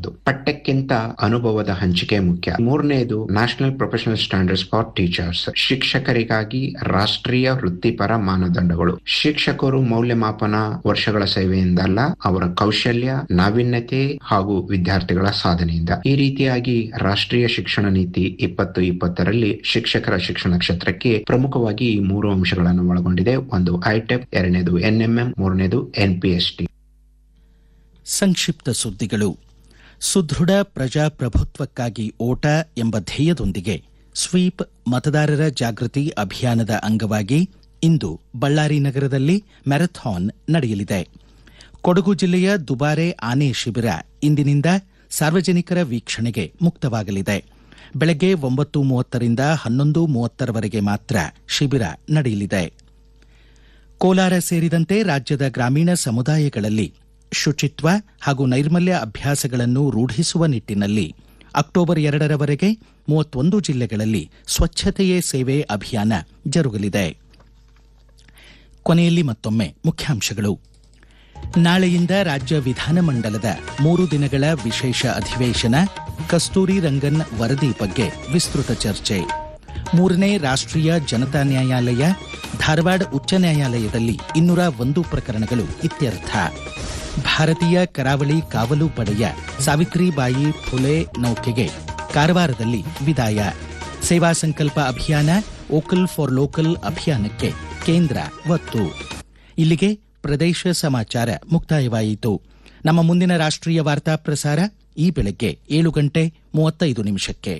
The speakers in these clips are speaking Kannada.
ಮಾಡಬಹುದು ಪಠ್ಯಕ್ಕಿಂತ ಅನುಭವದ ಹಂಚಿಕೆ ಮುಖ್ಯ ಮೂರನೆಯದು national professional standards for teachers ಶಿಕ್ಷಕರಿಗಾಗಿ ರಾಷ್ಟ್ರೀಯ ವೃತ್ತಿಪರ ಮಾನದಂಡಗಳು ಶಿಕ್ಷಕರು ಮೌಲ್ಯಮಾಪನ ವರ್ಷಗಳ ಸೇವೆಯಿಂದಲ್ಲ ಅವರ ಕೌಶಲ್ಯ ನಾವೀನ್ಯತೆ ಹಾಗೂ ವಿದ್ಯಾರ್ಥಿಗಳ ಸಾಧನೆಯಿಂದ ಈ ರೀತಿಯಾಗಿ ರಾಷ್ಟ್ರೀಯ ಶಿಕ್ಷಣ ನೀತಿ ಇಪ್ಪತ್ತು ಇಪ್ಪತ್ತರಲ್ಲಿ ಶಿಕ್ಷಕರ ಶಿಕ್ಷಣ ಕ್ಷೇತ್ರಕ್ಕೆ ಪ್ರಮುಖವಾಗಿ ಈ ಮೂರು ಅಂಶಗಳನ್ನು ಒಳಗೊಂಡಿದೆ ಒಂದು ಐಟೆಪ್ ಎರಡನೇದು ಎನ್ಎಂಎಂ ಮೂರನೇದು ಎನ್ಪಿಎಸ್ಟಿ ಸಂಕ್ಷಿಪ್ತ ಸುದ್ದಿಗಳು ಸುದೃಢ ಪ್ರಜಾಪ್ರಭುತ್ವಕ್ಕಾಗಿ ಓಟ ಎಂಬ ಧ್ಯೇಯದೊಂದಿಗೆ ಸ್ವೀಪ್ ಮತದಾರರ ಜಾಗೃತಿ ಅಭಿಯಾನದ ಅಂಗವಾಗಿ ಇಂದು ಬಳ್ಳಾರಿ ನಗರದಲ್ಲಿ ಮ್ಯಾರಥಾನ್ ನಡೆಯಲಿದೆ ಕೊಡಗು ಜಿಲ್ಲೆಯ ದುಬಾರೆ ಆನೆ ಶಿಬಿರ ಇಂದಿನಿಂದ ಸಾರ್ವಜನಿಕರ ವೀಕ್ಷಣೆಗೆ ಮುಕ್ತವಾಗಲಿದೆ ಬೆಳಗ್ಗೆ ಒಂಬತ್ತು ಮೂವತ್ತರಿಂದ ಹನ್ನೊಂದು ಮೂವತ್ತರವರೆಗೆ ಮಾತ್ರ ಶಿಬಿರ ನಡೆಯಲಿದೆ ಕೋಲಾರ ಸೇರಿದಂತೆ ರಾಜ್ಯದ ಗ್ರಾಮೀಣ ಸಮುದಾಯಗಳಲ್ಲಿ ಶುಚಿತ್ವ ಹಾಗೂ ನೈರ್ಮಲ್ಯ ಅಭ್ಯಾಸಗಳನ್ನು ರೂಢಿಸುವ ನಿಟ್ಟಿನಲ್ಲಿ ಅಕ್ಟೋಬರ್ ಎರಡರವರೆಗೆ ಮೂವತ್ತೊಂದು ಜಿಲ್ಲೆಗಳಲ್ಲಿ ಸ್ವಚ್ಛತೆಯೇ ಸೇವೆ ಅಭಿಯಾನ ಜರುಗಲಿದೆ ಕೊನೆಯಲ್ಲಿ ಮತ್ತೊಮ್ಮೆ ಮುಖ್ಯಾಂಶಗಳು ನಾಳೆಯಿಂದ ರಾಜ್ಯ ವಿಧಾನಮಂಡಲದ ಮೂರು ದಿನಗಳ ವಿಶೇಷ ಅಧಿವೇಶನ ಕಸ್ತೂರಿ ರಂಗನ್ ವರದಿ ಬಗ್ಗೆ ವಿಸ್ತೃತ ಚರ್ಚೆ ಮೂರನೇ ರಾಷ್ಟ್ರೀಯ ಜನತಾ ನ್ಯಾಯಾಲಯ ಧಾರವಾಡ ಉಚ್ಚ ನ್ಯಾಯಾಲಯದಲ್ಲಿ ಇನ್ನೂರ ಒಂದು ಪ್ರಕರಣಗಳು ಇತ್ಯರ್ಥ ಭಾರತೀಯ ಕರಾವಳಿ ಕಾವಲು ಪಡೆಯ ಸಾವಿತ್ರಿಬಾಯಿ ಫುಲೆ ನೌಕೆಗೆ ಕಾರವಾರದಲ್ಲಿ ವಿದಾಯ ಸೇವಾ ಸಂಕಲ್ಪ ಅಭಿಯಾನ ಓಕಲ್ ಫಾರ್ ಲೋಕಲ್ ಅಭಿಯಾನಕ್ಕೆ ಕೇಂದ್ರ ಒತ್ತು ಇಲ್ಲಿಗೆ ಪ್ರದೇಶ ಸಮಾಚಾರ ಮುಕ್ತಾಯವಾಯಿತು ನಮ್ಮ ಮುಂದಿನ ರಾಷ್ಟ್ರೀಯ ವಾರ್ತಾ ಪ್ರಸಾರ ಈ ಬೆಳಗ್ಗೆ ಏಳು ಗಂಟೆ ಮೂವತ್ತೈದು ನಿಮಿಷಕ್ಕೆ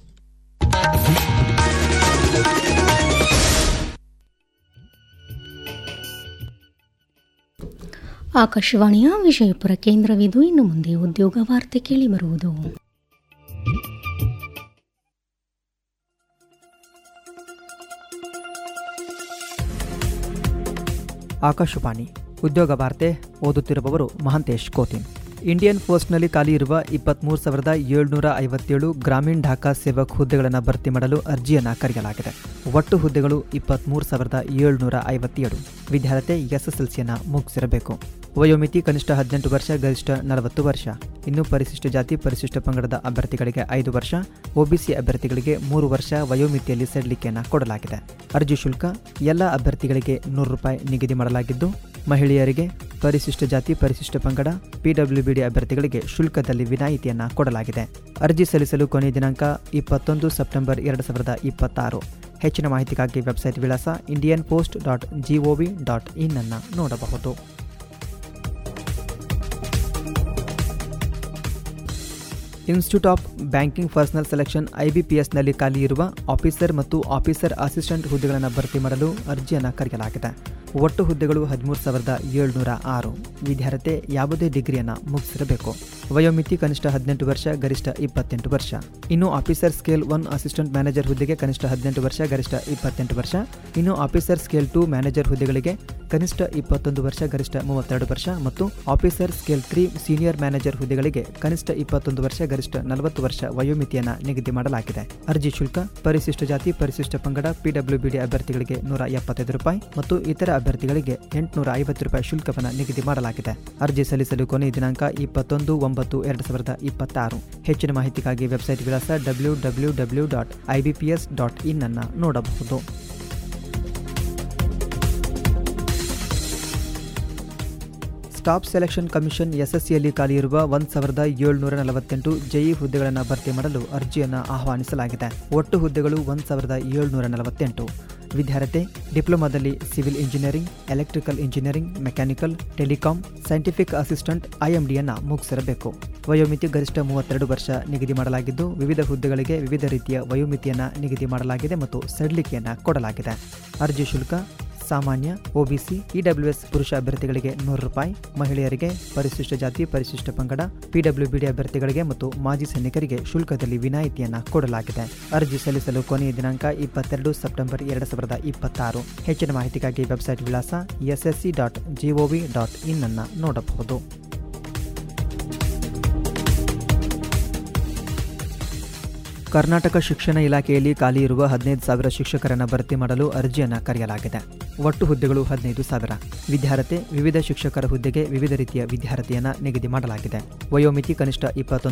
ಆಕಾಶವಾಣಿಯ ವಿಜಯಪುರ ಕೇಂದ್ರವಿದು ಇನ್ನು ಮುಂದೆ ಉದ್ಯೋಗ ವಾರ್ತೆ ಕೇಳಿ ಬರುವುದು ಆಕಾಶವಾಣಿ ಉದ್ಯೋಗ ವಾರ್ತೆ ಓದುತ್ತಿರುವವರು ಮಹಾಂತೇಶ್ ಕೋತಿನ್ ಇಂಡಿಯನ್ ಪೋಸ್ಟ್ನಲ್ಲಿ ಖಾಲಿ ಇರುವ ಇಪ್ಪತ್ತ್ಮೂರು ಸಾವಿರದ ಏಳ್ನೂರ ಐವತ್ತೇಳು ಗ್ರಾಮೀಣ ಢಾಕಾ ಸೇವಕ್ ಹುದ್ದೆಗಳನ್ನು ಭರ್ತಿ ಮಾಡಲು ಅರ್ಜಿಯನ್ನು ಕರೆಯಲಾಗಿದೆ ಒಟ್ಟು ಹುದ್ದೆಗಳು ಇಪ್ಪತ್ತ್ಮೂರು ಸಾವಿರದ ಏಳ್ನೂರ ಐವತ್ತೇಳು ವಿದ್ಯಾರ್ಥಿ ಎಸ್ಎಸ್ಎಲ್ಸಿಯನ್ನು ಮುಗಿಸಿರಬೇಕು ವಯೋಮಿತಿ ಕನಿಷ್ಠ ಹದಿನೆಂಟು ವರ್ಷ ಗರಿಷ್ಠ ನಲವತ್ತು ವರ್ಷ ಇನ್ನು ಪರಿಶಿಷ್ಟ ಜಾತಿ ಪರಿಶಿಷ್ಟ ಪಂಗಡದ ಅಭ್ಯರ್ಥಿಗಳಿಗೆ ಐದು ವರ್ಷ ಒಬಿಸಿ ಅಭ್ಯರ್ಥಿಗಳಿಗೆ ಮೂರು ವರ್ಷ ವಯೋಮಿತಿಯಲ್ಲಿ ಸಡಿಲಿಕೆಯನ್ನು ಕೊಡಲಾಗಿದೆ ಅರ್ಜಿ ಶುಲ್ಕ ಎಲ್ಲ ಅಭ್ಯರ್ಥಿಗಳಿಗೆ ನೂರು ರೂಪಾಯಿ ನಿಗದಿ ಮಾಡಲಾಗಿದ್ದು ಮಹಿಳೆಯರಿಗೆ ಪರಿಶಿಷ್ಟ ಜಾತಿ ಪರಿಶಿಷ್ಟ ಪಂಗಡ ಪಿಡಬ್ಲ್ಯೂಬಿಡಿ ಅಭ್ಯರ್ಥಿಗಳಿಗೆ ಶುಲ್ಕದಲ್ಲಿ ವಿನಾಯಿತಿಯನ್ನು ಕೊಡಲಾಗಿದೆ ಅರ್ಜಿ ಸಲ್ಲಿಸಲು ಕೊನೆಯ ದಿನಾಂಕ ಇಪ್ಪತ್ತೊಂದು ಸೆಪ್ಟೆಂಬರ್ ಎರಡು ಸಾವಿರದ ಇಪ್ಪತ್ತಾರು ಹೆಚ್ಚಿನ ಮಾಹಿತಿಗಾಗಿ ವೆಬ್ಸೈಟ್ ವಿಳಾಸ Indian post dot G O V dot in ಅನ್ನು ನೋಡಬಹುದು institute of banking personnel selection ಐಬಿಪಿಎಸ್ನಲ್ಲಿ ಖಾಲಿ ಇರುವ ಆಫೀಸರ್ ಮತ್ತು ಆಫೀಸರ್ ಅಸಿಸ್ಟೆಂಟ್ ಹುದ್ದೆಗಳನ್ನು ಭರ್ತಿ ಮಾಡಲು ಅರ್ಜಿಯನ್ನು ಕರೆಯಲಾಗಿದೆ ಒಟ್ಟು ಹುದ್ದೆಗಳು ಹದಿಮೂರು ಸಾವಿರದ ಏಳ್ನೂರ ಆರು ವಿದ್ಯಾರ್ಥಿ ಯಾವುದೇ ಡಿಗ್ರಿಯನ್ನು ಮುಗಿಸಿರಬೇಕು ವಯೋಮಿತಿ ಕನಿಷ್ಠ ಹದಿನೆಂಟು ವರ್ಷ ಗರಿಷ್ಠ ಇಪ್ಪತ್ತೆಂಟು ವರ್ಷ ಇನ್ನು officer scale one assistant manager ಹುದ್ದೆಗೆ ಕನಿಷ್ಠ ಹದಿನೆಂಟು ವರ್ಷ ಗರಿಷ್ಠ ಇಪ್ಪತ್ತೆಂಟು ವರ್ಷ ಇನ್ನು ಆಫೀಸರ್ ಸ್ಕೇಲ್ ಟು ಮ್ಯಾನೇಜರ್ ಹುದ್ದೆಗಳಿಗೆ ಕನಿಷ್ಠ ಇಪ್ಪತ್ತೊಂದು ವರ್ಷ ಗರಿಷ್ಠ ಮೂವತ್ತೆರಡು ವರ್ಷ ಮತ್ತು officer scale three senior manager ಹುದ್ದೆಗಳಿಗೆ ಕನಿಷ್ಠ ಇಪ್ಪತ್ತೊಂದು ವರ್ಷ ಗರಿಷ್ಠ ನಲವತ್ತು ವರ್ಷ ವಯೋಮಿತಿಯನ್ನು ನಿಗದಿ ಮಾಡಲಾಗಿದೆ ಅರ್ಜಿ ಶುಲ್ಕ ಪರಿಶಿಷ್ಟ ಜಾತಿ ಪರಿಶಿಷ್ಟ ಪಂಗಡ ಪಿಡಬ್ಲ್ಯೂಬಿಡಿ ಅಭ್ಯರ್ಥಿಗಳಿಗೆ ನೂರ ಎಪ್ಪತ್ತೈದು ರೂಪಾಯಿ ಮತ್ತು ಇತರ ಅಭ್ಯರ್ಥಿಗಳಿಗೆ ಎಂಟುನೂರ ಐವತ್ತು ರೂಪಾಯಿ ಶುಲ್ಕವನ್ನು ನಿಗದಿ ಮಾಡಲಾಗಿದೆ ಅರ್ಜಿ ಸಲ್ಲಿಸಲು ಕೊನೆಯ ದಿನಾಂಕ ಇಪ್ಪತ್ತೊಂದು ಒಂಬತ್ತು ಎರಡು ಸಾವಿರದ ಇಪ್ಪತ್ತಾರು ಹೆಚ್ಚಿನ ಮಾಹಿತಿಗಾಗಿ ವೆಬ್ಸೈಟ್ ವಿಳಾಸ W W W dot IBPS dot in ಅನ್ನು ನೋಡಬಹುದು ಸ್ಟಾಫ್ ಸೆಲೆಕ್ಷನ್ ಕಮಿಷನ್ ಎಸ್ಎಸ್ಸಿಯಲ್ಲಿ ಖಾಲಿಯಿರುವ ಒಂದು ಸಾವಿರದ ಏಳ್ನೂರ ನಲವತ್ತೆಂಟು ಜೆಇ ಹುದ್ದೆಗಳನ್ನು ಭರ್ತಿ ಮಾಡಲು ಅರ್ಜಿಯನ್ನು ಆಹ್ವಾನಿಸಲಾಗಿದೆ ಒಟ್ಟು ಹುದ್ದೆಗಳು ಒಂದು ಸಾವಿರದ ಏಳ್ನೂರ ನಲವತ್ತೆಂಟು ವಿದ್ಯಾರ್ಥಿ ಡಿಪ್ಲೊಮಾದಲ್ಲಿ civil engineering electrical engineering mechanical telecom scientific assistant ಐಎಂಡಿಯನ್ನು ಮುಗಿಸಿರಬೇಕು ವಯೋಮಿತಿ ಗರಿಷ್ಠ ಮೂವತ್ತೆರಡು ವರ್ಷ ನಿಗದಿ ಮಾಡಲಾಗಿದ್ದು ವಿವಿಧ ಹುದ್ದೆಗಳಿಗೆ ವಿವಿಧ ರೀತಿಯ ವಯೋಮಿತಿಯನ್ನು ನಿಗದಿ ಮಾಡಲಾಗಿದೆ ಮತ್ತು ಸಡಿಲಿಕೆಯನ್ನು ಕೊಡಲಾಗಿದೆ ಅರ್ಜಿ ಶುಲ್ಕ ಸಾಮಾನ್ಯ ಒಬಿಸಿ ಇಡಬ್ಲ್ಯೂಎಸ್ ಪುರುಷ ಅಭ್ಯರ್ಥಿಗಳಿಗೆ ನೂರು ರೂಪಾಯಿ ಮಹಿಳೆಯರಿಗೆ ಪರಿಶಿಷ್ಟ ಜಾತಿ ಪರಿಶಿಷ್ಟ ಪಂಗಡ ಪಿಡಬ್ಲ್ಯೂಬಿಡಿ ಅಭ್ಯರ್ಥಿಗಳಿಗೆ ಮತ್ತು ಮಾಜಿ ಸೈನಿಕರಿಗೆ ಶುಲ್ಕದಲ್ಲಿ ವಿನಾಯಿತಿಯನ್ನು ಕೊಡಲಾಗಿದೆ ಅರ್ಜಿ ಸಲ್ಲಿಸಲು ಕೊನೆಯ ದಿನಾಂಕ ಇಪ್ಪತ್ತೆರಡು ಸೆಪ್ಟೆಂಬರ್ ಎರಡು ಸಾವಿರದ ಇಪ್ಪತ್ತಾರು ಹೆಚ್ಚಿನ ಮಾಹಿತಿಗಾಗಿ ವೆಬ್ಸೈಟ್ ವಿಳಾಸ SSC dot G O V dot in ಅನ್ನು ನೋಡಬಹುದು ಕರ್ನಾಟಕ ಶಿಕ್ಷಣ ಇಲಾಖೆಯಲ್ಲಿ ಖಾಲಿ ಇರುವ ಹದಿನೈದು ಸಾವಿರ ಶಿಕ್ಷಕರನ್ನು ಭರ್ತಿ ಮಾಡಲು ಅರ್ಜಿಯನ್ನು ಕರೆಯಲಾಗಿದೆ ಒಟ್ಟು ಹುದ್ದೆಗಳು ಹದಿನೈದು ಸಾವಿರ ವಿದ್ಯಾರ್ಥಿ ವಿವಿಧ ಶಿಕ್ಷಕರ ಹುದ್ದೆಗೆ ವಿವಿಧ ರೀತಿಯ ವಿದ್ಯಾರ್ಥಿಯನ್ನು ನಿಗದಿ ಮಾಡಲಾಗಿದೆ ವಯೋಮಿತಿ ಕನಿಷ್ಠ ಇಪ್ಪತ್ತೊಂದು